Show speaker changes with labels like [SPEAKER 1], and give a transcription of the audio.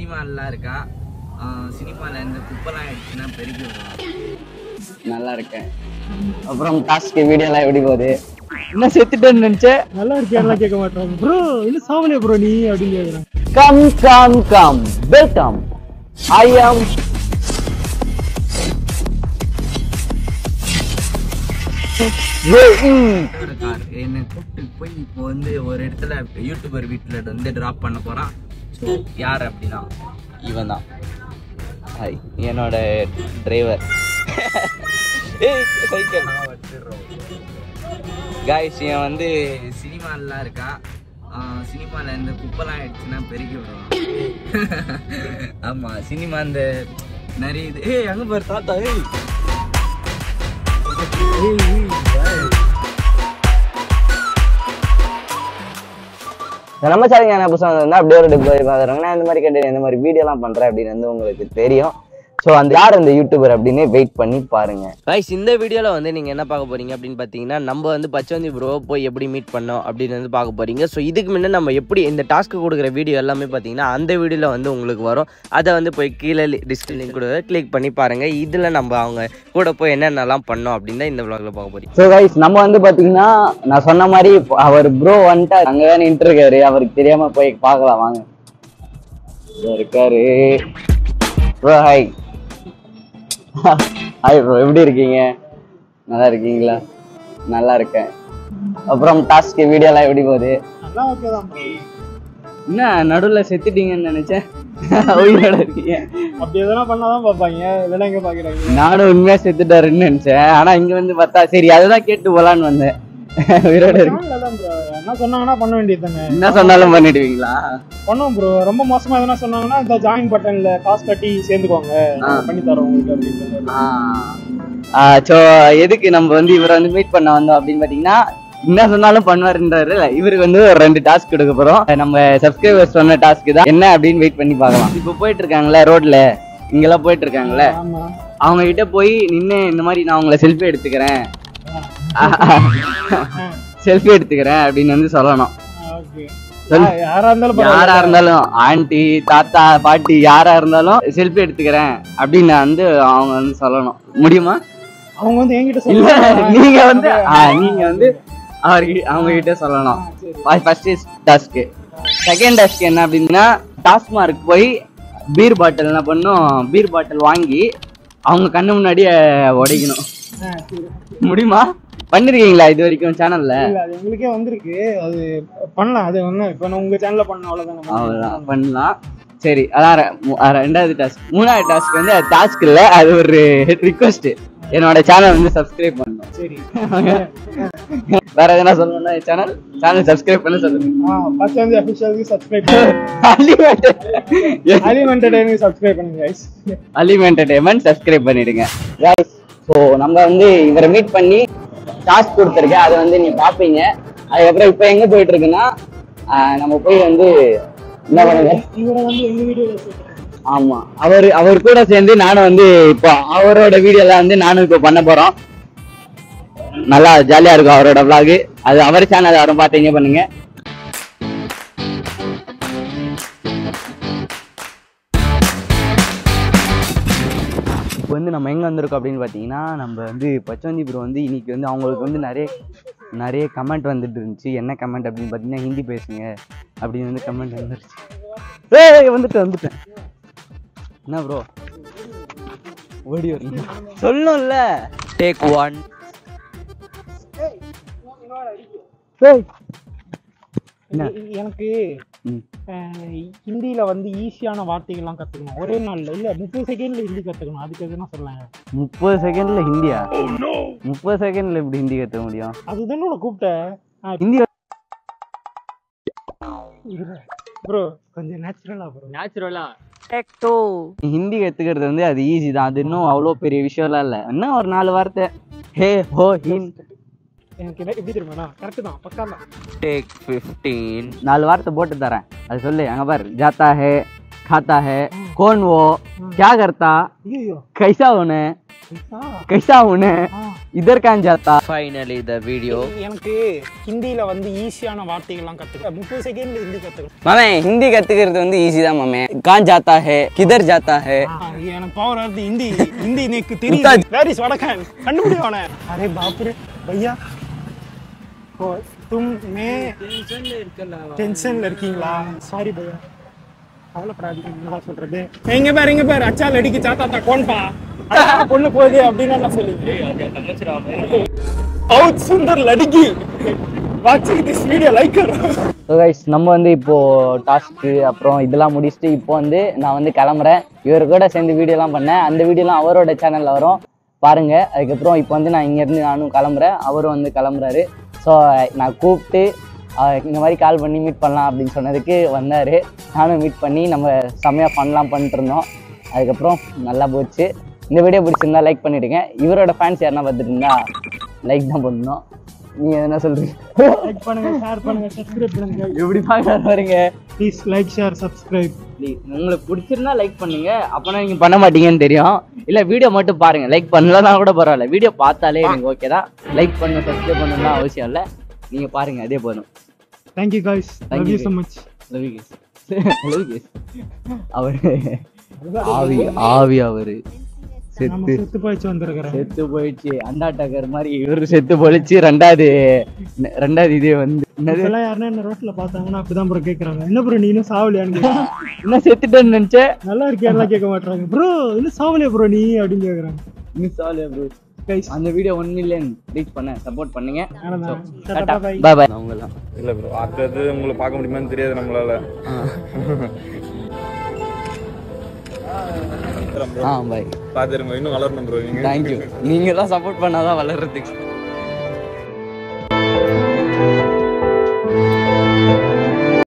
[SPEAKER 1] சினிமாலாம் இருக்கா சினிமாவில் இந்த குப்பெல்லாம் ஆயிடுச்சுன்னா பெருக்கி விடுவான்
[SPEAKER 2] நல்லா இருக்கேன் அப்புறம் டாஸ்க் வீடியோலாம் எப்படி போகுது என்ன செத்துட்டேன்னு நினைச்சேன்
[SPEAKER 3] நல்லா இருக்கியா கேட்க மாட்டோம் ப்ரோ இன்னும் சாவலியா ப்ரோ நீ அப்படின்னு கேக்குறேன்
[SPEAKER 2] come come come welcome I am
[SPEAKER 1] இருக்கார் என்னை கூப்பிட்டு போய் இப்போ வந்து ஒரு இடத்துல யூடியூபர் வீட்டில் வந்து ட்ராப் பண்ண போறான் ஸோ யார் அப்படின்னா
[SPEAKER 2] இவன் தான் ஹாய் என்னோட டிரைவர் சைக்கிள் காய்ஸ் இவன் வந்து
[SPEAKER 1] சினிமாலாம் இருக்கா சினிமாவில் இந்த குப்பெல்லாம் ஆயிடுச்சுன்னா பெருக்கி விடுவான் ஆமா சினிமா இந்த நிறைய இது ஏய் அங்க பாரு தாத்தா ஏய் ஏய், ஏய், பாரு.
[SPEAKER 2] நம்ம சேனல் என்ன புதுசாக இருந்தால் அப்படியே ஒரு டிப் பார்க்குறாங்க நான் இந்த மாதிரி கேட்டு இந்த மாதிரி வீடியோலாம் பண்ணுறேன் அப்படின்னு வந்து உங்களுக்கு தெரியும் ஸோ அந்த யார் அந்த யூடியூபர் அப்படின்னு வெயிட் பண்ணி பாருங்க
[SPEAKER 4] கைஸ் இந்த வீடியோவில் வந்து நீங்கள் என்ன பார்க்க போறீங்க அப்படின்னு பார்த்தீங்கன்னா நம்ம வந்து பச்சவந்தி ப்ரோ போய் எப்படி மீட் பண்ணோம் அப்படின்னு வந்து பார்க்க போறீங்க ஸோ இதுக்கு முன்னே நம்ம எப்படி இந்த டாஸ்க்கு கொடுக்குற வீடியோ எல்லாமே பார்த்தீங்கன்னா அந்த வீடியோவில் வந்து உங்களுக்கு வரும் அதை வந்து போய் கீழே டிஸ்கிரிப் லிங்க் கொடுக்குற கிளிக் பண்ணி பாருங்கள் இதில் நம்ம அவங்க கூட போய் என்னென்னலாம் பண்ணோம் அப்படின்னு தான் இந்த vlogல பார்க்க போறீங்க
[SPEAKER 2] ஸோ கைஸ் நம்ம வந்து பார்த்தீங்கன்னா நான் சொன்ன மாதிரி இப்போ அவர் ப்ரோ வந்துட்டு அங்கே தான் நின்று இருக்காரு அவருக்கு தெரியாம போய் பார்க்கலாம் வாங்க இதோ இருக்காரு ப்ரோ ஹாய் ஹாய் ப்ரோ எப்படி இருக்கீங்க நல்லா இருக்கீங்களா நல்லா இருக்கேன் அப்புறம் டாஸ்க் வீடியோலாம் எப்படி போகுது
[SPEAKER 3] நல்லா ஓகே தான் bro.
[SPEAKER 2] என்ன நடுவில் செத்துட்டீங்கன்னு நினைச்சேன் உயிரோட இருக்கீங்க
[SPEAKER 3] அப்படி எதனா பண்ணாதான் பார்ப்பாங்க இதெல்லாம் எங்க பாக்குறாங்க
[SPEAKER 2] நானும் உண்மையா செத்துட்டாருன்னு நினைச்சேன் ஆனா இங்க வந்து பார்த்தா சரி அதுதான் கேட்டு போலான்னு வந்தேன் உயிரோட இருக்கு
[SPEAKER 3] சேனல்ல தான் ப்ரோ என்ன சொன்னாங்கன்னா பண்ண வேண்டியது தானே
[SPEAKER 2] என்ன சொன்னாலும் பண்ணிடுவீங்களா
[SPEAKER 3] பண்ணுவோம் ப்ரோ ரொம்ப மோசமா எதனா சொன்னாங்கன்னா இந்த ஜாயின் பட்டன்ல காசு கட்டி சேர்ந்துக்கோங்க நாங்க பண்ணி தரோம் உங்களுக்கு அப்படின்னு
[SPEAKER 2] ஸோ எதுக்கு நம்ம வந்து இவரை வந்து மீட் பண்ண வந்தோம் அப்படின்னு பாத்தீங்கன்னா என்ன சொன்னாலும் பண்ணுவாருன்றாரு இவருக்கு வந்து ஒரு ரெண்டு டாஸ்க் கொடுக்க போறோம் நம்ம சப்ஸ்கிரைபர்ஸ் சொன்ன டாஸ்க் தான் என்ன அப்படின்னு வெயிட் பண்ணி பார்க்கலாம் இப்போ போயிட்டு இருக்காங்களே ரோட்ல இங்கெல்லாம் போயிட்டு இருக்காங்களே
[SPEAKER 3] ஆமா
[SPEAKER 2] அவங்க கிட்ட போய் நின்று இந்த மாதிரி நான் உங்களை செல்ஃபி எடுத்துக்கிறேன் செல்ஃபி எடுத்துக்கிறேன் அப்படின்னு வந்து சொல்லணும்
[SPEAKER 3] ஓகே
[SPEAKER 2] சொல்லு.
[SPEAKER 3] யாரா இருந்தாலும்
[SPEAKER 2] யாரா
[SPEAKER 3] பரவாயில்ல.
[SPEAKER 2] இருந்தாலும் ஆன்ட்டி தாத்தா பாட்டி யாரா இருந்தாலும் செல்ஃபி எடுத்துக்கிறேன் அப்படின்னு வந்து அவங்க வந்து சொல்லணும் முடியுமா
[SPEAKER 3] அவங்க வந்து என்கிட்ட
[SPEAKER 2] இல்ல
[SPEAKER 3] சொல்லுவாங்க
[SPEAKER 2] நீங்க வந்து ஆ, நீங்க வந்து அவர்கிட்ட அவங்க கிட்ட சொல்லணும் ஃபர்ஸ்ட் டாஸ்க் செகண்ட் டாஸ்க் என்ன அப்படின்னா டாஸ்மார்க் போய் பீர் பாட்டில் என்ன பண்ணும் பீர் பாட்டில் வாங்கி அவங்க கண்ணு முன்னாடியே உடைக்கணும்
[SPEAKER 3] ஆ, சரி.
[SPEAKER 2] முடியுமா பண்ணிருக்கீங்களா இது வரைக்கும் சேனல்ல
[SPEAKER 3] இல்ல அது எங்களுக்கே வந்திருக்கு அது பண்ணலாம் அது ஒண்ணு இப்ப நான் உங்க சேனல்ல பண்ண
[SPEAKER 2] அவ்வளவுதான்
[SPEAKER 3] அவ்வளவுதான்
[SPEAKER 2] பண்ணலாம் சரி அதான் ரெ- மூ- அஹ் ரெண்டாவது டாஸ்க் மூணாவது டாஸ்க் வந்து அது டாஸ்க் இல்ல அது ஒரு ரிக்வஸ்ட் என்னோட சேனல் வந்து சப்ஸ்கிரைப் பண்ணணும்
[SPEAKER 3] சரி
[SPEAKER 2] வேற எதனா சொல்லணும்னா சேனல் சேனல் சப்ஸ்கிரைப் பண்ண சொல்லுங்க
[SPEAKER 3] ஆ ஃபர்ஸ்ட் வந்து அபிஷியலுக்கு சப்ஸ்கிரைப் அலிம் என்டர்டைனிங் சப்ஸ்கிரைப் பண்ணுங்க guys
[SPEAKER 2] அலிம் என்டர்டைன்மெண்ட் சப்ஸ்கிரைப் பண்ணிடுங்க guys ஸோ நம்ம வந்து இவரை மீட் பண்ணி டாஸ்க் கொடுத்துருக்கேன் அதை வந்து நீ பார்ப்பீங்க அதுக்கப்புறம் இப்போ எங்க போயிட்டு இருக்குன்னா ஆஹ் நம்ம போய் வந்து என்ன பண்ணுங்க
[SPEAKER 3] இவரை வந்து எங்க வீடியோல சேர்க்கிறேன்
[SPEAKER 2] ஆமா அவர் அவர் கூட சேர்ந்து நானும் வந்து இப்போ அவரோட வீடியோல வந்து நானும் இப்போ பண்ண போறோம் நல்லா ஜாலியா இருக்கும் அவரோட vlog அது அவர் சேனல் யாரும் பார்த்தீங்க பண்ணுங்க இப்போ வந்து நம்ம எங்க வந்திருக்கோம் அப்படின்னு பார்த்தீங்கன்னா நம்ம வந்து பச்சவந்தி ப்ரோ வந்து இன்னைக்கு வந்து அவங்களுக்கு வந்து நிறைய நிறைய கமெண்ட் வந்துட்டு இருந்துச்சு என்ன கமெண்ட் அப்படின்னு பார்த்தீங்கன்னா ஹிந்தி பேசுங்க அப்படின்னு வந்து கமெண்ட் வந்துருச்சு ஏய் வந்துட்டு வந்துட்டேன் என்ன ப்ரோ ஓடி வரீங்க சொல்லணும்ல
[SPEAKER 4] டேக் ஒன்
[SPEAKER 2] ஏய். என்ன?
[SPEAKER 3] எ- எனக்கு
[SPEAKER 2] ம்.
[SPEAKER 3] அஹ், ஹிந்தியில வந்து ஈஸியான வார்த்தைகள்லாம் கத்துக்கணும் ஒரே நாள்ல இல்ல முப்பது செகண்ட்ல ஹிந்தி கத்துக்கணும் அதுக்கு எதுனா சொல்லுங்க
[SPEAKER 2] முப்பது செகண்ட்ல ஹிந்தியா முப்பது செகண்ட்ல எப்படி ஹிந்தி கத்துக்க முடியும்
[SPEAKER 3] அதுதானே உன்னை கூப்பிட்டேன்
[SPEAKER 2] ஹிந்தி
[SPEAKER 3] ப்ரோ கொஞ்சம் நேச்சுரலா ப்ரோ
[SPEAKER 4] நேச்சுரலா டேக் டூ
[SPEAKER 2] ஹிந்தி கத்துக்கிறது வந்து அது ஈஸி தான் அது இன்னும் அவ்வளோ பெரிய விஷயம்லாம் இல்லை என்ன ஒரு நாலு வார்த்தை ஹே ஹோ ஹின்
[SPEAKER 3] எனக்கு என்ன எப்படி தெரியுமா கரெக்ட் தான் பக்கா தான்
[SPEAKER 4] டேக் ஃபிஃப்டீன்
[SPEAKER 2] நாலு வார்த்தை போட்டு தரேன் அது சொல்லு அங்க பாரு ஜாத்தா ஹே खाता है कौन वो क्या करता
[SPEAKER 3] ஐயோ
[SPEAKER 2] कैसा होने कैसा होने இதர் கான் ஜாத்தா
[SPEAKER 4] ஃபைனலி த வீடியோ
[SPEAKER 3] எனக்கு ஹிந்தியில வந்து ஈஸியான வார்த்தைகள்லாம் கத்துக்க முப்பது செகண்ட்ல ஹிந்தி கத்துக்கணும்
[SPEAKER 2] மாமே ஹிந்தி கத்துக்கிறது வந்து ஈஸி தான் மாமே கான் ஜாத்தா ஹே கிதர் ஜாத்தா ஹே
[SPEAKER 3] ஆ, எனக்கு பவர் வருது ஹிந்தி ஹிந்தி எனக்கு தெரியும் வேர் இஸ் வடக்கன் கண்டுபிடி அவனை அரே பாப்புரே பையா ஓ தும் மே டென்ஷன்ல இருக்கீங்களா சாரி பையா கவலைப்படாதீங்க என்னடா சொல்றது எங்க பேர் எங்க பேர் அச்சா லடிக்கு சாத்தா கோன்பா அழகா பொண்ணு போகுது அப்படின்னு நான் சொல்லி அவுட் சுந்தர் லடிக்கி வாட்சிங் this video like
[SPEAKER 2] so guys நம்ம வந்து இப்போ டாஸ்க்கு அப்புறம் இதெல்லாம் முடிச்சுட்டு இப்போ வந்து நான் வந்து கிளம்புறேன் இவர் கூட சேர்ந்து வீடியோலாம் பண்ணேன் அந்த வீடியோலாம் அவரோட சேனலில் வரும் பாருங்க அதுக்கப்புறம் இப்போ வந்து நான் இங்கேருந்து நானும் கிளம்புறேன் அவரும் வந்து கிளம்புறாரு ஸோ நான் கூப்பிட்டு அஹ், இந்த மாதிரி கால் பண்ணி மீட் பண்ணலாம் அப்படின்னு சொன்னதுக்கு வந்தார் நானும் மீட் பண்ணி நம்ம செம்மையாக பண்ணலாம் பண்ணிட்டு இருந்தோம் அதுக்கப்புறம் நல்லா போச்சு இந்த வீடியோ பிடிச்சிருந்தா லைக் பண்ணிடுங்க இவரோட ஃபேன்ஸ் யாருன்னா பார்த்துட்டு இருந்தா லைக் தான் பண்ணணும் நீங்கள் என்ன சொல்கிறீங்க
[SPEAKER 3] லைக் பண்ணுங்க ஷேர் பண்ணுங்க சப்ஸ்கிரைப் பண்ணுங்க
[SPEAKER 2] எப்படி பார்க்க வரீங்க
[SPEAKER 3] please like share subscribe
[SPEAKER 2] please உங்களுக்கு பிடிச்சிருந்தா லைக் பண்ணுங்க அப்போனா நீங்கள் பண்ண மாட்டீங்கன்னு தெரியும் இல்லை வீடியோ மட்டும் பாருங்க லைக் பண்ணலன்னா கூட பரவாயில்ல வீடியோ பார்த்தாலே எனக்கு ஓகே தான் லைக் பண்ண சப்ஸ்கிரைப் பண்ணணும்லாம் அவசியம் இல்லை நீங்கள் பாருங்க அதே போதும்
[SPEAKER 3] thank you guys
[SPEAKER 2] Thank
[SPEAKER 3] love
[SPEAKER 2] you,
[SPEAKER 3] you so much
[SPEAKER 2] love guys love guys அவர் ஆவி ஆவி அவர்
[SPEAKER 3] நம்ம
[SPEAKER 2] செத்து
[SPEAKER 3] செத்து போயிச்சு வந்திருக்கிறேன்
[SPEAKER 2] செத்து போயிடுச்சு அண்டாட்டக்கர் மாதிரி இவர் செத்து போயிடுச்சு ரெண்டாவது ரெண்டாவது இதே வந்து என்னது
[SPEAKER 3] இப்பெல்லாம் யாருன்னா என்ன ரோட்ல பார்த்தாங்கன்னா அப்படிதான் ப்ரோ கேக்குறாங்க என்ன ப்ரோ நீ இன்னும் சாவலியான்னு கேக்குறாங்க.
[SPEAKER 2] என்ன செத்துட்டேன்னு நினச்சேன்
[SPEAKER 3] நல்லா இருக்கியா எல்லாம் கேட்க மாட்டாங்க ப்ரோ இன்னும் சாவலியா ப்ரோ நீ அப்படின்னு கேக்குறாங்க
[SPEAKER 2] மிஸ் ஆலியா ப்ரோ அந்த வீடியோ ஒன் மில்லியன் ரீச் பண்ண சப்போர்ட் பண்ணுங்க
[SPEAKER 3] அவ்வளவுதான்.
[SPEAKER 2] டாடா
[SPEAKER 3] டாடா, bye.
[SPEAKER 2] பாய் பாய் அவங்கலாம்
[SPEAKER 5] இல்லை ப்ரோ அடுத்தது உங்களை பார்க்க முடியுமான்னு தெரியாது நம்மளால
[SPEAKER 2] ஆ பாய்
[SPEAKER 5] பார்த்துருங்க இன்னும் வளரணும் ப்ரோ நீங்கள்
[SPEAKER 2] தேங்க்யூ நீங்கள் தான் சப்போர்ட் பண்ணாதான் வளர்றதுக்கு